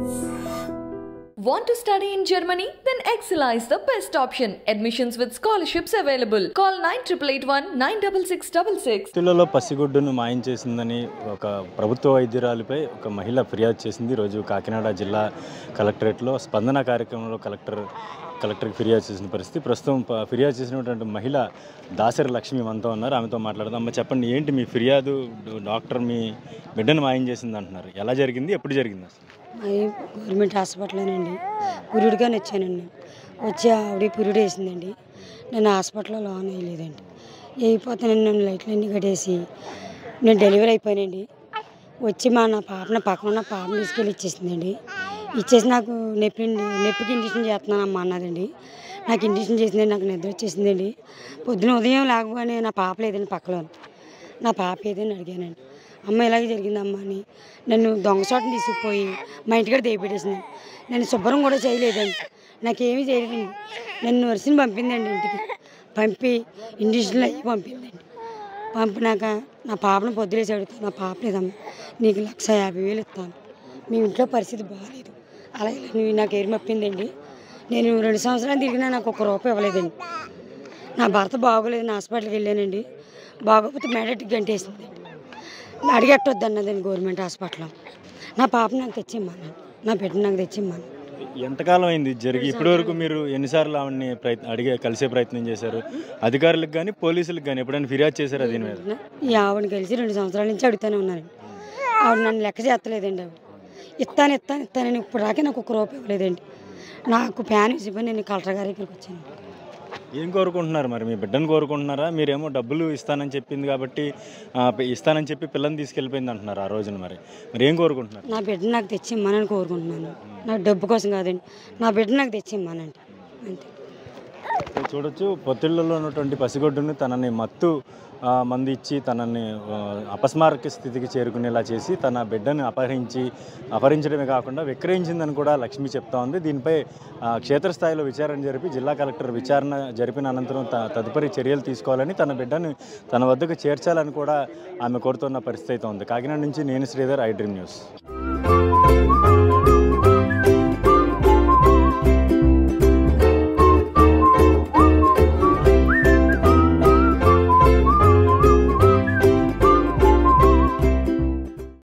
Want to study in Germany? Then Excella is the best option. Admissions with scholarships available. Call 9881 96666. పిల్లలో పసిగుడ్డును మాయం చేసిందని ఒక ప్రభుత్వ వైద్యురాలిపై ఒక మహిళ ఫిర్యాదు చేసింది ఈరోజు కాకినాడ జిల్లా కలెక్టరేట్లో స్పందన కార్యక్రమంలో కలెక్టర్ కలెక్టర్కి ఫిర్యాదు చేసిన పరిస్థితి ప్రస్తుతం ప- ఫిర్యాదు చేసినటువంటి మహిళ దాసరి లక్ష్మి మనతో ఉన్నారు ఆమెతో మాట్లాడదాం అమ్మ చెప్పండి ఏంటి మీ ఫిర్యాదు డాక్టర్ మీ బిడ్డను మాయం చేసింది అంటున్నారు ఎలా జరిగింది ఎప్పుడు జరిగింది అసలు అది గవర్నమెంట్ హాస్పిటల్లోనండి పురుడుగానే వచ్చానండి వచ్చి ఆవిడ పురుడు వేసిందండి నేను హాస్పిటల్లో లోన్ వేయలేదండి వేయిపోతానని నన్ను లైట్లన్నీ కట్టేసి నేను డెలివరీ అయిపోయానండి వచ్చి మా నా పాపన పక్కన ఉన్న పాపను తీసుకెళ్ళి ఇచ్చేసిందండి ఇచ్చేసి నాకు నొప్పి నొప్పికి ఇంజక్షన్ చేస్తున్నానమ్మా అన్నదండి నాకు ఇంజక్షన్ చేసిందండి నాకు నిద్ర వచ్చేసిందండి పొద్దున ఉదయం లేకపోతే నా పాప లేదండి పక్కలో నా పాప ఏదని అడిగానండి అమ్మ ఇలాగే జరిగిందమ్మా అని నన్ను దొంగచోటని తీసుకుపోయి మా ఇంటికాడ దేపెట్టేసింది నేను శుభ్రం కూడా చేయలేదండి నాకేమీ చేయలేదండి నన్ను నర్సుని పంపిందండి ఇంటికి పంపి ఇంజక్షన్లు అయ్యి పంపిందండి పంపినాక నా పాపను పొద్దులేసి అడుగుతాను నా పాప లేదమ్మా నీకు లక్ష యాభై వేలు ఇస్తాను మీ ఇంట్లో పరిస్థితి బాగాలేదు అలాగే నువ్వు నాకు ఏరు మప్పిందండి నేను రెండు సంవత్సరాలు తిరిగినా నాకు ఒక్క రూపాయి ఇవ్వలేదండి నా భర్త బాగోలేదు నా హాస్పిటల్కి వెళ్ళానండి బాగోకపోతే మెడటికి గంటేసిందండి అడిగట్టొద్దు అన్నదండి గవర్నమెంట్ హాస్పిటల్లో నా పాప నాకు తెచ్చిమ్మన్నాను నా బిడ్డ నాకు తెచ్చిమ్మన్నాను ఎంతకాలం అయింది ఇది జరిగి ఇప్పటి వరకు మీరు ఎన్నిసార్లు ఆవిడని ప్రయత్న అడిగే కలిసే ప్రయత్నం చేశారు అధికారులకు కానీ పోలీసులకు కానీ ఎప్పుడైనా ఫిర్యాదు చేశారా దీని మీద ఈ ఆవిడని కలిసి రెండు సంవత్సరాల నుంచి అడుగుతూనే ఉన్నానండి ఆవిడ నన్ను లెక్క చేస్తలేదండి ఆవిడ ఇస్తాను ఇస్తాను ఇస్తానని ఇప్పుడు రాకే నాకు ఒక రూపాయి ఇవ్వలేదండి నాకు ఫ్యాన్ ఇచ్చిపోయి నేను కలెక్టర్ గారి దగ్గరికి వచ్చాను ఏం కోరుకుంటున్నారు మరి మీ బిడ్డను కోరుకుంటున్నారా మీరేమో డబ్బులు ఇస్తానని చెప్పింది కాబట్టి ఆ, ఇస్తానని చెప్పి పిల్లని తీసుకెళ్ళిపోయింది అంటున్నారు ఆ రోజున మరి మరి ఏం కోరుకుంటున్నారు నా బిడ్డ నాకు తెచ్చిమ్మనని కోరుకుంటున్నాను నా డబ్బు కోసం కాదండి నా బిడ్డ నాకు తెచ్చిమ్మనండి అంతే ఇక్కడ చూడొచ్చు పొత్తిళ్లలో ఉన్నటువంటి పసిగొడ్డుని తనని మత్తు ఆ, మంది ఇచ్చి తనని ఆ, అపస్మారక స్థితికి చేరుకునేలా చేసి తన బిడ్డను అపహరించి అపహరించడమే కాకుండా విక్రయించిందని కూడా లక్ష్మి చెప్తా ఉంది దీనిపై ఆ, క్షేత్రస్థాయిలో విచారణ జరిపి జిల్లా కలెక్టర్ విచారణ జరిపిన అనంతరం త- తదుపరి చర్యలు తీసుకోవాలని తన బిడ్డను తన వద్దకు చేర్చాలని కూడా ఆమె కోరుతున్న పరిస్థితి అయితే ఉంది కాకినాడ నుంచి నేను శ్రీధర్ ఐ డ్రీమ్ న్యూస్